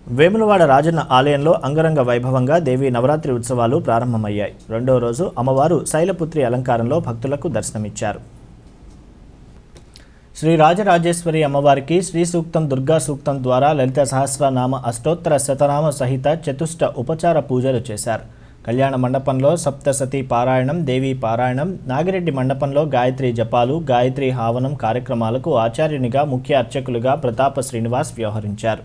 వేములవాడ రాజన్న ఆలయంలో అంగరంగ వైభవంగా దేవి నవరాత్రి ఉత్సవాలు ప్రారంభమయ్యాయి రెండో రోజు అమ్మవారు శైలపుత్రి అలంకారంలో భక్తులకు దర్శనమిచ్చారు శ్రీ రాజరాజేశ్వరి అమ్మవారికి శ్రీ సూక్తం దుర్గా సూక్తం ద్వారా లలిత సహస్రనామ అష్టోత్తర శతనామ సహిత చతుష్ట ఉపచార పూజలు చేశారు కళ్యాణ మండపంలో సప్తసతి పారాయణం దేవి పారాయణం నాగిరెడ్డి మండపంలో గాయత్రి జపాలు గాయత్రి హావనం కార్యక్రమాలకు ఆచార్యునిగా ముఖ్య అర్చకులుగా ప్రతాప శ్రీనివాస్ వ్యవహరించారు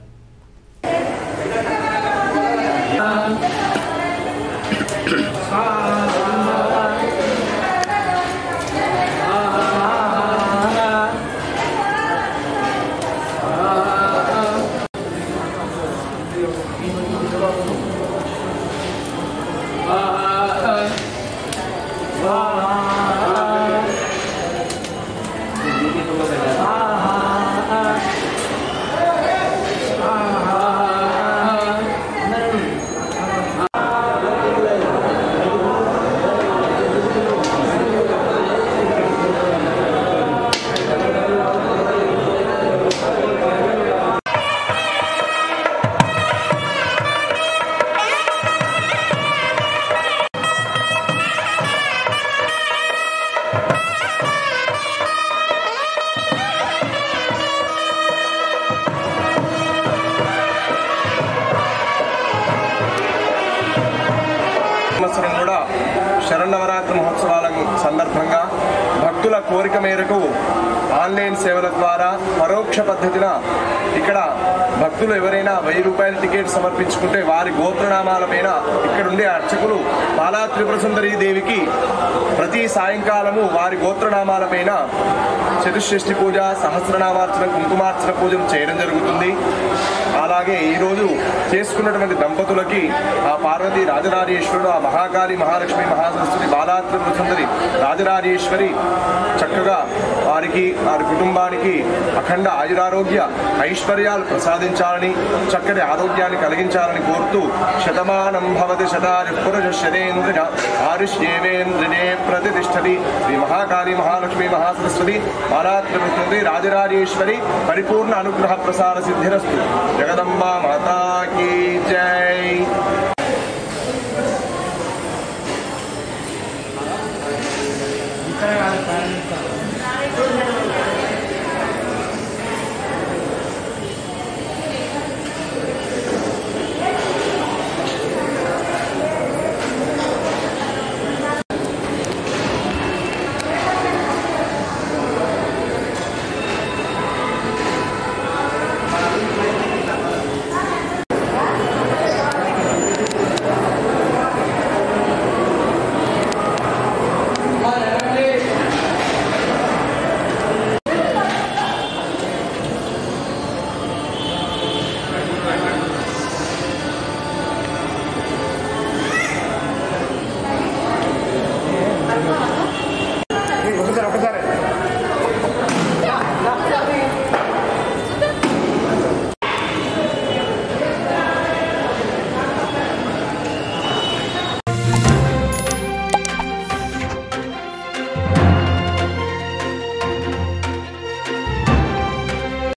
సంవత్సరం కూడా శరన్నవరాత్రి మహోత్సవాల సందర్భంగా భక్తుల కోరిక మేరకు ఆన్లైన్ సేవల ద్వారా పరోక్ష పద్ధతిన ఇక్కడ భక్తులు ఎవరైనా వెయ్యి రూపాయల టికెట్ సమర్పించుకుంటే వారి గోత్రనామాల పైన ఇక్కడ ఉండే అర్చకులు బాలా త్రిపుర సుందరీ దేవికి ప్రతి సాయంకాలము వారి గోత్రనామాల పైన చతుషష్ఠి పూజ సహస్రనామార్చన కుంకుమార్చన పూజలు చేయడం జరుగుతుంది అలాగే ఈరోజు చేసుకున్నటువంటి దంపతులకి ఆ పార్వతి రాజరాజేశ్వరుడు ఆ మహాకాళి మహాలక్ష్మి మహాసరస్వతి బాలాత్రిపుర సుందరి రాజరాజేశ్వరి చక్కగా వారికి వారి కుటుంబానికి అఖండ ఆయురారోగ్య ఐశ్వర్యాలు ప్రసాదించాలని చక్కటి ఆరోగ్యాన్ని కలిగించాలని కోరుతూ శతమానం భవతి శతారి పురుష శతేంద్రియ ఆరుష్యేవేంద్రినే ప్రతిష్టతి శ్రీ మహాకాళి మహాలక్ష్మి మహాసరస్వతి బాలాత్రిపుర సుందరి రాజరాజేశ్వరి పరిపూర్ణ అనుగ్రహ ప్రసార సిద్ధిరస్తు జగదంబా మాతా కీ జయ